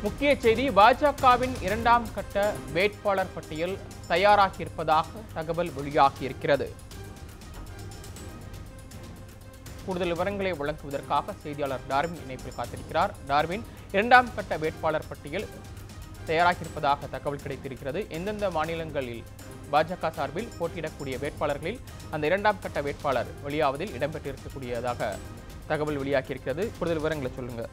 முக்கிய செய்தி பாஜகவின் இரண்டாம் கட்ட வேட்பாளர் பட்டியல் தயாராகியிருப்பதாக தகவல் வெளியாகியிருக்கிறது கூடுதல் விவரங்களை வழங்குவதற்காக செய்தியாளர் டார்வின் இணைப்பில் காத்திருக்கிறார் டார்வின் இரண்டாம் கட்ட வேட்பாளர் பட்டியல் தயாராகியிருப்பதாக தகவல் கிடைத்திருக்கிறது எந்தெந்த மாநிலங்களில் பாஜக சார்பில் போட்டியிடக்கூடிய வேட்பாளர்களில் அந்த இரண்டாம் கட்ட வேட்பாளர் வெளியாவதில் இடம்பெற்றிருக்கக்கூடியதாக தகவல் வெளியாகியிருக்கிறது கூடுதல் விவரங்களை சொல்லுங்க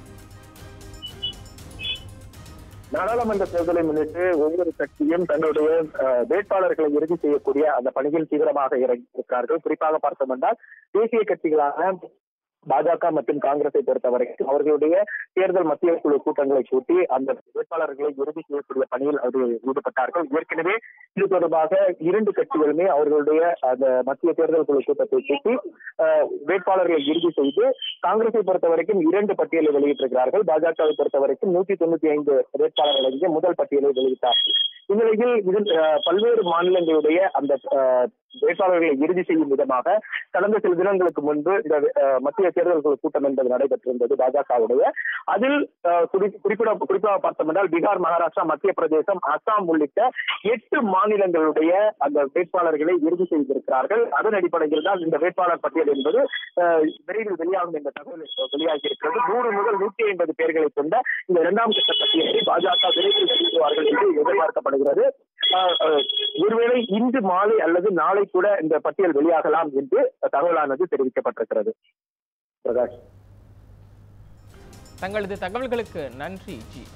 நாடாளுமன்ற தேர்தலை முன்னிட்டு ஒவ்வொரு கட்சியும் தன்னுடைய அஹ், வேட்பாளர்களை இறுதி செய்யக்கூடிய அந்த பணியில் தீவிரமாக இறங்கியிருக்கிறார்கள் குறிப்பாக பார்த்தோம் என்றால் தேசிய கட்சிகளான பாஜக மற்றும் காங்கிரஸை பொறுத்தவரைக்கும் அவர்களுடைய தேர்தல் மத்திய குழு கூட்டங்களை கூட்டி அந்த வேட்பாளர்களை இறுதி செய்யக்கூடிய பணியில் அவர்கள் ஈடுபட்டார்கள் ஏற்கனவே இது தொடர்பாக இரண்டு கட்சிகளுமே அவர்களுடைய அந்த மத்திய தேர்தல் குழு கூட்டத்தை கூட்டி அஹ், வேட்பாளர்களை இறுதி செய்து காங்கிரஸை பொறுத்த வரைக்கும் இரண்டு பட்டியலை வெளியிட்டிருக்கிறார்கள் பாஜகவை பொறுத்த வரைக்கும் நூற்றி தொண்ணூத்தி ஐந்து வேட்பாளர்கள் அடங்கிய முதல் பட்டியலை வெளியிட்டார்கள் இந்நிலையில் இதில் அஹ், பல்வேறு மாநிலங்களுடைய அந்த அஹ், வேட்பாளர்களை இறுதி செய்யும் விதமாக கடந்த சில தினங்களுக்கு முன்பு இந்த அஹ், மத்திய தேர்தல் குழு கூட்டம் என்பது நடைபெற்றிருந்தது பாஜகவுடைய அதில் அஹ், குறி- குறிப்பிட குறிப்பாக பார்த்தோம் என்றால் பீகார் மகாராஷ்டிரா மத்திய பிரதேசம் அஸ்ஸாம் உள்ளிட்ட எட்டு மாநிலங்களுடைய அந்த வேட்பாளர்களை இறுதி செய்திருக்கிறார்கள் அதன் அடிப்படையில் தான் இந்த வேட்பாளர் பட்டியல் என்பது அஹ், விரைவில் வெளியாகும் என்ற தகவல் வெளியாகி இருக்கிறது நூறு முதல் நூற்றி ஐம்பது பேர்களை கொண்ட இந்த இரண்டாம் கட்ட பட்டியலை பாஜக விரைவில் வெளியிடுவார்கள் என்று எதிர்பார்க்கப்படுகிறது அஹ், அஹ், ஒருவேளை இன்று மாலை அல்லது நாளை கூட இந்த பட்டியல் வெளியாகலாம் என்று தகவலானது தெரிவிக்கப்பட்டிருக்கிறது பிரகாஷ் தங்களது தகவல்களுக்கு நன்றி ஜி